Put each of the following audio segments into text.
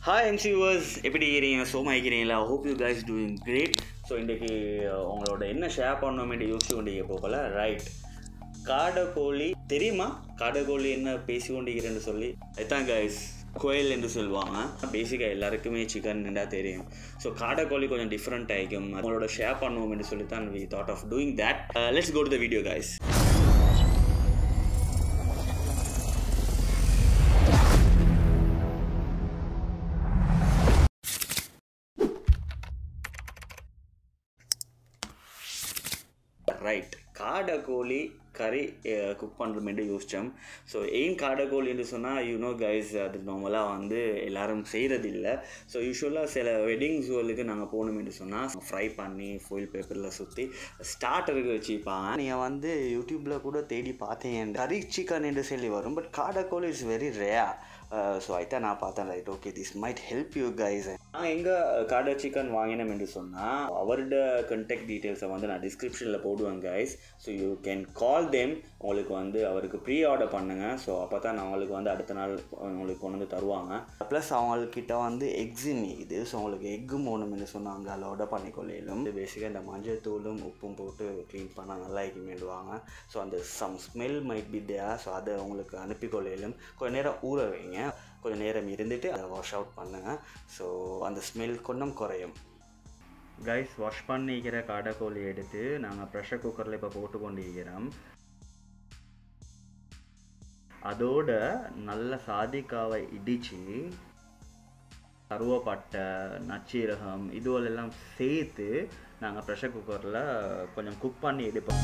hi எம்சிவர்ஸ் எப்படி இருக்கிறீங்க சோமா இருக்கிறீங்களா hope you guys doing great so இன்றைக்கி உங்களோட என்ன ஷேர் பண்ணோமே யோசிச்சு கொண்டீங்க போகல ரைட் காடக்கோழி தெரியுமா காடக்கோழி என்ன பேசி கொண்டிருக்கிறேன்னு சொல்லி அதுதான் கைஸ் கோயில் என்று சொல்லுவாங்க பேசிக்காக எல்லாருக்குமே சிக்கன் இருந்தா தெரியும் ஸோ காடக்கோழி கொஞ்சம் டிஃப்ரெண்ட் ஆகிக்கும் உங்களோட ஷேர் பண்ணுவோம் என்று சொல்லி தான் we thought of doing that let's go to the video guys right காடைக்கோழி கறி குக் பண்ணுறமேட்டு யோசித்தோம் ஸோ ஏன் காடைக்கோழின்னு சொன்னால் யூனோ கைஸ் அது நார்மலாக வந்து எல்லாரும் செய்கிறதில்ல ஸோ யூஸ்வலாக சில வெட்டிங் ஷோலுக்கு நாங்கள் போகணுமென்று சொன்னால் ஃப்ரை பண்ணி ஃபோயில் பேப்பரில் சுற்றி ஸ்டார்டருக்கு வச்சுப்பாங்க நீங்கள் வந்து யூடியூப்பில் கூட தேடி பார்த்தீங்க கறி சிக்கன் என்று சொல்லி வரும் பட் காடைக்கோழி இஸ் வெரி ரேர் ஸோ ஐத்தான் நான் பார்த்தேன் right okay this might help you guys நான் எங்கே காடை சிக்கன் வாங்கினோம் என்று சொன்னால் அவரோட கண்டெக்ட் டீட்டெயில்ஸை வந்து நான் டிஸ்கிரிப்ஷனில் போடுவேன் guys so you can call them உங்களுக்கு வந்து அவருக்கு ப்ரீ ஆர்டர் பண்ணுங்கள் ஸோ அப்போ தான் அவங்களுக்கு வந்து அடுத்த நாள் உங்களுக்கு கொண்டு வந்து தருவாங்க ப்ளஸ் அவங்கக்கிட்ட வந்து எக்ஸும் இது ஸோ அவங்களுக்கு எக்கும் ஒன்றுமென்று சொன்னாங்க அதில் ஆர்டர் பண்ணிக்கொள்ளையிலும் பேசிக்காக இந்த மஞ்சள் தூளும் உப்பும் போட்டு க்ளீன் பண்ணால் நல்லா இருக்குமேடுவாங்க ஸோ அந்த some smell might be there so அதை உங்களுக்கு அனுப்பிக்கொள்ளையிலும் கொஞ்சம் நேரம் ஊற வைங்க கொஞ்சம் நேரம் இருந்துட்டு அதை வாஷ் அவுட் பண்ணுங்கள் ஸோ அந்த ஸ்மெல் கொஞ்சம் குறையும் கைஸ் வாஷ் பண்ணிக்கிற காடைக்கோழி எடுத்து நாங்கள் ப்ரெஷர் குக்கரில் இப்போ போட்டு கொண்டு இருக்கிறோம் அதோட நல்ல சாதிக்காவை இடித்து கருவப்பட்டை நச்சீரகம் இதுவெல்லாம் சேர்த்து நாங்கள் ப்ரெஷர் குக்கரில் கொஞ்சம் குக் பண்ணி எடுப்போம்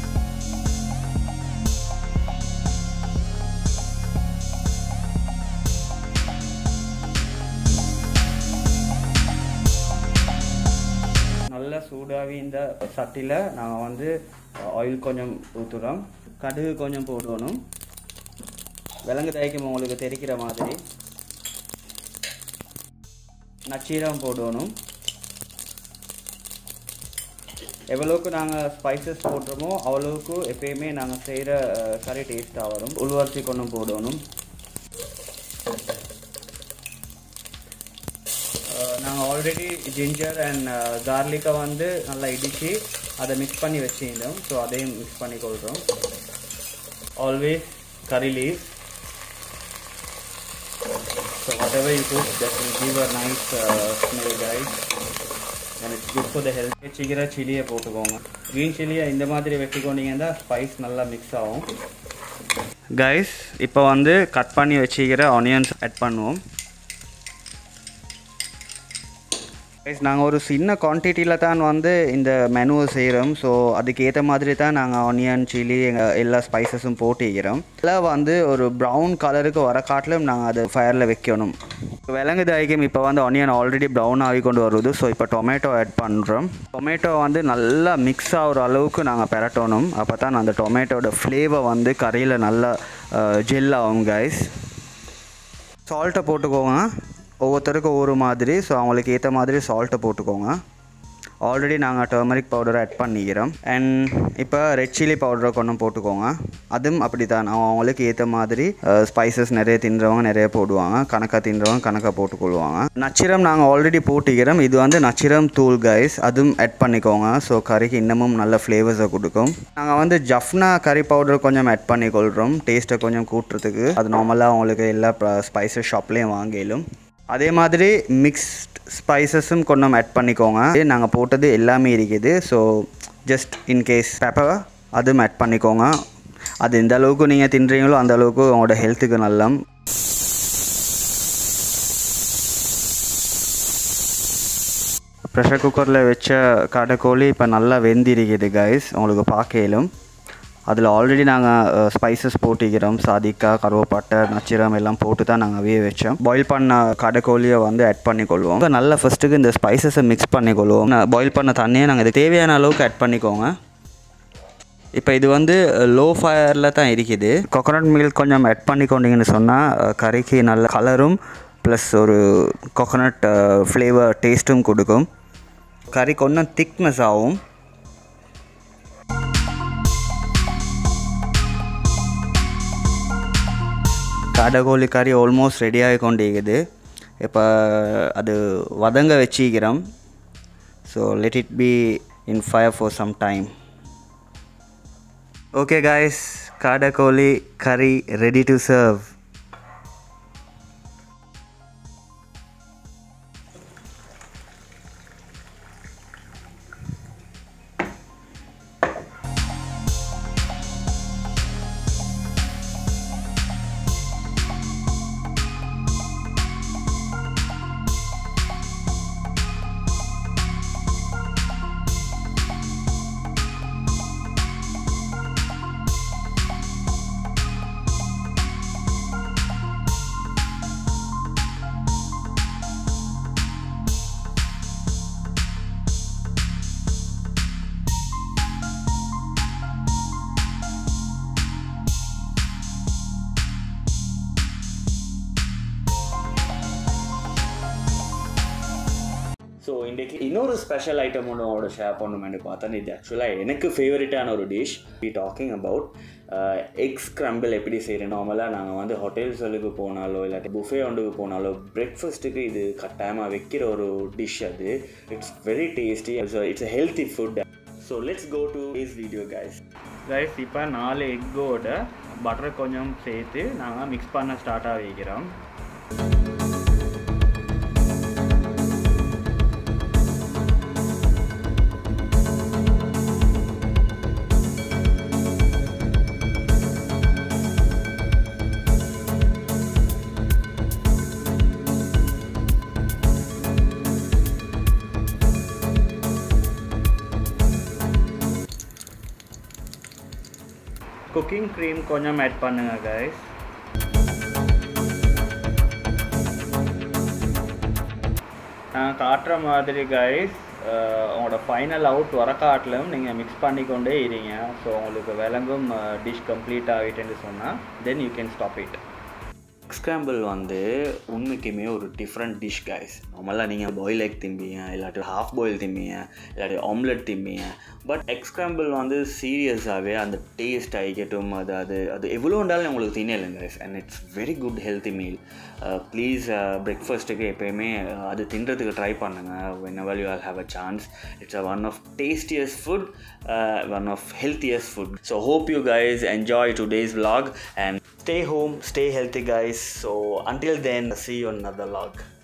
நல்லா சூடாகி இந்த சட்டியில் நாங்கள் வந்து ஆயில் கொஞ்சம் ஊற்றுறோம் கடுகு கொஞ்சம் போடணும் விலங்கு தயக்கம் உங்களுக்கு தெரிக்கிற மாதிரி நச்சீரம் போடணும் எவ்வளோக்கு நாங்கள் ஸ்பைசஸ் போடுறோமோ அவ்வளோக்கு எப்பயுமே நாங்கள் செய்கிற கறி டேஸ்ட்டாக வரும் உள்வரிசி கொஞ்சம் போடணும் நாங்கள் ஆல்ரெடி ஜிஞ்சர் அண்ட் கார்லிக்கை வந்து நல்லா இடித்து அதை மிக்ஸ் பண்ணி வச்சுருந்தோம் ஸோ அதையும் மிக்ஸ் பண்ணி கொள்கிறோம் always curry leave so whatever you cook that will give a nice smell guys and it's good for the health சிக்கிற சில்லியை போட்டுக்கோங்க க்ரீன் சில்லியை இந்த மாதிரி வெட்டிக்கொண்டீங்கன்னா ஸ்பைஸ் நல்லா மிக்ஸ் ஆகும் கைஸ் இப்போ வந்து கட் பண்ணி வச்சுக்கிற ஆனியன்ஸ் ஆட் பண்ணுவோம் கைஸ் நாங்கள் ஒரு சின்ன குவான்டிட்டியில் தான் வந்து இந்த மெனுவை செய்கிறோம் ஸோ அதுக்கேற்ற மாதிரி தான் நாங்கள் ஆனியன் சில்லி எங்கள் எல்லா ஸ்பைசஸும் போட்டிக்கிறோம் எல்லாம் வந்து ஒரு ப்ரௌன் கலருக்கு வர காட்டிலும் நாங்கள் அதை ஃபயரில் வைக்கணும் விலங்கு தாய்க்கும் இப்போ வந்து ஆனியன் ஆல்ரெடி ப்ரௌன் ஆகி கொண்டு வருது ஸோ இப்போ டொமேட்டோ ஆட் பண்ணுறோம் டொமேட்டோ வந்து நல்லா மிக்ஸ் ஆகிற அளவுக்கு நாங்கள் பெரட்டணும் அப்போ தான் அந்த டொமேட்டோட ஃப்ளேவர் வந்து கறியில் நல்லா ஜெல் ஆகும் கைஸ் சால்ட்டை போட்டுக்கோங்க ஒவ்வொருத்தருக்கும் ஒவ்வொரு மாதிரி ஸோ அவங்களுக்கு ஏற்ற மாதிரி சால்ட்டை போட்டுக்கோங்க ஆல்ரெடி நாங்கள் டர்மரிக் பவுடரை ஆட் பண்ணிக்கிறோம் அண்ட் இப்போ ரெட் சில்லி பவுடரை கொண்டும் போட்டுக்கோங்க அதுவும் அப்படி தான் அவங்களுக்கு ஏற்ற மாதிரி ஸ்பைசஸ் நிறைய தின்றவங்க நிறைய போடுவாங்க கணக்காக தின்றவங்க கணக்காக போட்டுக்கொள்வாங்க நச்சிரம் நாங்கள் ஆல்ரெடி போட்டுக்கிறோம் இது வந்து நச்சிரம் தூள் கைஸ் அதுவும் ஆட் பண்ணிக்கோங்க ஸோ கறிக்கு இன்னமும் நல்ல ஃப்ளேவர்ஸை கொடுக்கும் நாங்கள் வந்து ஜஃப்னா கறி பவுடர் கொஞ்சம் ஆட் பண்ணிக்கொள்கிறோம் டேஸ்ட்டை கொஞ்சம் கூட்டுறதுக்கு அது நார்மலாக அவங்களுக்கு எல்லா ஸ்பைசஸ் ஷாப்லேயும் வாங்கிலும் அதே மாதிரி மிக்ஸ்ட் ஸ்பைசஸும் கொஞ்சம் ஆட் பண்ணிக்கோங்க நாங்கள் போட்டது எல்லாமே இருக்குது ஸோ ஜஸ்ட் இன்கேஸ் பெப்பர் அதுவும் ஆட் பண்ணிக்கோங்க அது எந்த அளவுக்கு நீங்கள் தின்றீங்களோ அந்த அளவுக்கு உங்களோட ஹெல்த்துக்கு நல்லம் ப்ரெஷர் குக்கரில் வச்ச கடைக்கோழி இப்போ நல்லா வெந்திருக்குது கைஸ் உங்களுக்கு பார்க்கலும் அதில் ஆல்ரெடி நாங்கள் ஸ்பைசஸ் போட்டிக்கிறோம் சாதிக்கா கருவப்பட்டை நச்சிரம் எல்லாம் போட்டு தான் நாங்கள் அவையே வச்சோம் பாயில் பண்ண கடைக்கோழியை வந்து ஆட் பண்ணிக்கொள்வோம் நல்லா ஃபஸ்ட்டுக்கு இந்த ஸ்பைசஸை மிக்ஸ் பண்ணிக்கொள்வோம் பாயில் பண்ண தண்ணியை நாங்கள் இதுக்கு தேவையான அளவுக்கு ஆட் பண்ணிக்கோங்க இப்போ இது வந்து லோ ஃபயரில் தான் இருக்குது கொக்கனட் மில்க் கொஞ்சம் ஆட் பண்ணிக்கொண்டீங்கன்னு சொன்னால் கறிக்கு நல்ல கலரும் ப்ளஸ் ஒரு கொக்கனட் ஃப்ளேவர் டேஸ்ட்டும் கொடுக்கும் கறி கொஞ்சம் திக்னஸ் ஆகும் ಕಾಡಗೋಲಿ ಕರಿ ಆಲ್ಮೋಸ್ಟ್ ರೆಡಿ ಆಗಿಕೊಂಡಿಗಿದೆ இப்போ அது வதங்க வச்சிக்கிறோம் so let it be in fire for some time okay guys காடை கோழி கறி ரெடி டு சர்வ் ஸோ இன்றைக்கு இன்னொரு ஸ்பெஷல் ஐட்டம் ஒன்று அவங்களோட ஷேர் பண்ணணும்னு பார்த்தா இது ஆக்சுவலாக எனக்கு ஃபேவரட்டான ஒரு dish we talking about egg scramble எப்படி செய்கிறேன் நார்மலாக நாங்கள் வந்து ஹோட்டல்ஸுக்கு போனாலோ இல்லாட்டி புஃபே ஒன்றுக்கு போனாலோ பிரேக்ஃபாஸ்ட்டுக்கு இது கட்டாயமாக வைக்கிற ஒரு டிஷ் அது it's very tasty it's a healthy food so let's go to this video guys guys இப்போ நாலு எக்கோட பட்டர் கொஞ்சம் சேர்த்து நாங்கள் மிக்ஸ் பண்ண ஸ்டார்ட்டாக வைக்கிறோம் குக்கிங் க்ரீம் கொஞ்சம் ஆட் பண்ணுங்க கைஸ் நான் காட்டுற மாதிரி கைஸ் உங்களோட ஃபைனல் அவுட் வர காட்டிலும் நீங்கள் மிக்ஸ் பண்ணிக்கொண்டே இருங்க ஸோ உங்களுக்கு விளங்கும் டிஷ் கம்ப்ளீட் ஆகிட்டேன்னு சொன்னால் then you can stop it scramble வந்து உண்மைக்குமே ஒரு டிஃப்ரெண்ட் டிஷ் கைஸ் நார்மலாக நீங்கள் பாயில் எக் திம்பிங்க இல்லாட்டி ஹாஃப் பாயில் திம்பிங்க இல்லாட்டி ஆம்லெட் திம்பிங்க பட் எக்ஸ்கிராம்பிள் வந்து சீரியஸாகவே அந்த டேஸ்ட் ஆகிக்கட்டும் அது அது அது எவ்வளோ இருந்தாலும் உங்களுக்கு தின்னல guys and it's very good healthy meal please பிரேக்ஃபாஸ்ட்டுக்கு எப்போயுமே அது தின்றதுக்கு ட்ரை பண்ணுங்கள் whenever you all have a chance it's a one of tastiest food one of healthiest food so hope you guys enjoy today's vlog and stay home stay healthy guys so until then see you on another vlog